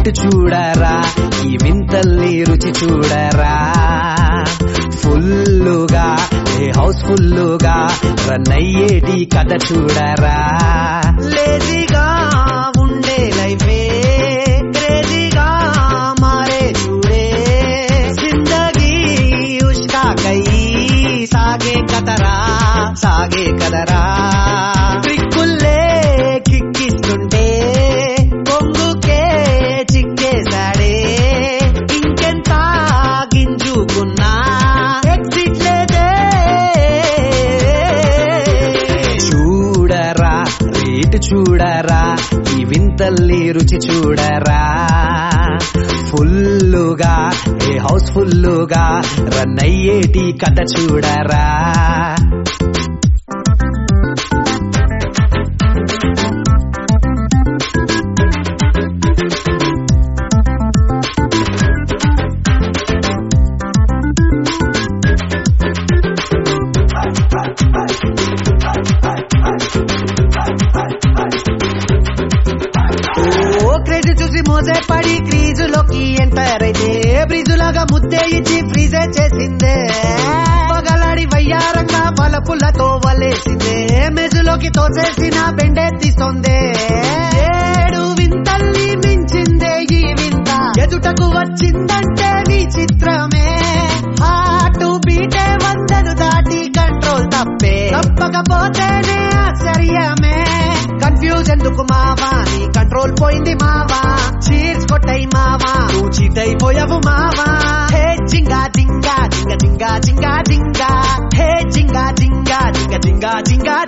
rate చూడరా ఈ వింతల్ని రుచి చూడరా ఫుల్లుగా ఏ హౌస్ ఫుల్లుగా రన్ అయ్యేటి కథ చూడరా లేజీగా ఉండే లైఫే క్రేజీగా మారే చూడే జిందగీ ఉష్కా కై సాగే కదరా సాగే కదరా ట్రిక్కుల్లే కిక్కిస్తుంటే కొంగుకే చిక్కేశాడే ఇంకెంత గింజుకున్నా ఎగ్జిట్ లేదే చూడరా రేటు చూడరా ఈ వింతల్ని రుచి చూడరా ఫుల్లుగా ఏ హౌస్ ఫుల్లుగా రన్ అయ్యేటి కథ చూడరా ఓ క్రేజ్ చూసి మోసే పడి క్రీజులోకి ఎంటర్ అయితే బ్రిజులాగా ముద్దే ఇచ్చి ఫ్రీజే చేసిందే పగలాడి వయ్యారంగా బలపులతో వలేసిందే మెజులోకి తోసేసిన బెండెత్తిస్తోందే ఏడు వింతల్ని మించిందే ఈ వింత ఎదుటకు వచ్చిందంటే విచిత్రమే హార్ట్ బీటే వందను దాటి కంట్రోల్ తప్పే తప్పకపోతేనే ఆశ్చర్యమే కన్ఫ్యూజ్ ఎందుకు మావా నీ కంట్రోల్ పోయింది మావా చీర్స్ కొట్టై మావా నువ్వు చీట్ అయిపోయావు మావా హే జింగా జింగా జింగ జింగా జింగా జింగా హే జింగా జింగా జింగ జింగా జింగా